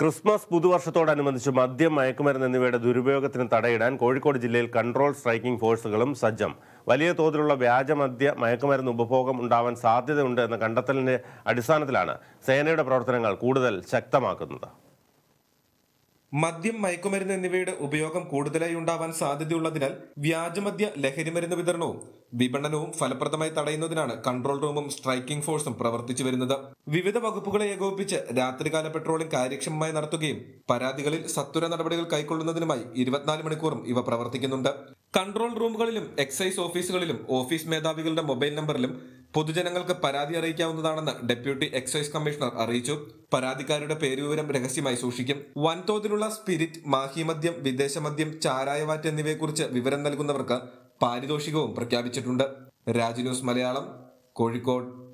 Christmas പുതുവർഷത്തോടനുബന്ധിച്ച് മദ്യം മയക്കുമരുന്ന് എന്നിവയുടെ ദുരുപയോഗത്തിന് തടയിടാൻ കോഴിക്കോട് ജില്ലയിൽ കൺട്രോൾ സ്ട്രൈക്കിംഗ് ഫോഴ്സുകളും സജ്ജം വലിയ തോതിലുള്ള വ്യാജമദ്യ മയക്കുമരുന്ന് ഉപഭോഗം ഉണ്ടാവാൻ സാധ്യതയുണ്ട് എന്ന കണ്ടെത്തലിന്റെ അടിസ്ഥാനത്തിലാണ് സേനയുടെ പ്രവർത്തനങ്ങൾ കൂടുതൽ ശക്തമാക്കുന്നത് മദ്യം മയക്കുമരുന്ന് എന്നിവയുടെ ഉപയോഗം കൂടുതലായി ഉണ്ടാവാൻ സാധ്യതയുള്ളതിനാൽ വ്യാജമദ്യ ലഹരിമരുന്ന് വിതരണവും വിപണനവും ഫലപ്രദമായി തടയുന്നതിനാണ് കൺട്രോൾ റൂമും സ്ട്രൈക്കിംഗ് ഫോഴ്സും പ്രവർത്തിച്ചു വരുന്നത് വിവിധ വകുപ്പുകളെ ഏകോപിപ്പിച്ച് രാത്രികാല പെട്രോളിംഗ് കാര്യക്ഷമമായി നടത്തുകയും പരാതികളിൽ സത്വര നടപടികൾ കൈക്കൊള്ളുന്നതിനുമായി ഇരുപത്തിനാല് മണിക്കൂറും ഇവ പ്രവർത്തിക്കുന്നുണ്ട് കൺട്രോൾ റൂമുകളിലും എക്സൈസ് ഓഫീസുകളിലും ഓഫീസ് മേധാവികളുടെ മൊബൈൽ നമ്പറിലും പൊതുജനങ്ങൾക്ക് പരാതി അറിയിക്കാവുന്നതാണെന്ന് ഡെപ്യൂട്ടി എക്സൈസ് കമ്മീഷണർ അറിയിച്ചു പരാതിക്കാരുടെ പേരുവിവരം രഹസ്യമായി സൂക്ഷിക്കും വൻതോതിലുള്ള സ്പിരിറ്റ് മാഹിമദ്യം വിദേശമദ്യം ചാരായവാറ്റ് എന്നിവയെക്കുറിച്ച് വിവരം നൽകുന്നവർക്ക് പാരിതോഷികവും പ്രഖ്യാപിച്ചിട്ടുണ്ട് രാജ് ന്യൂസ് മലയാളം കോഴിക്കോട്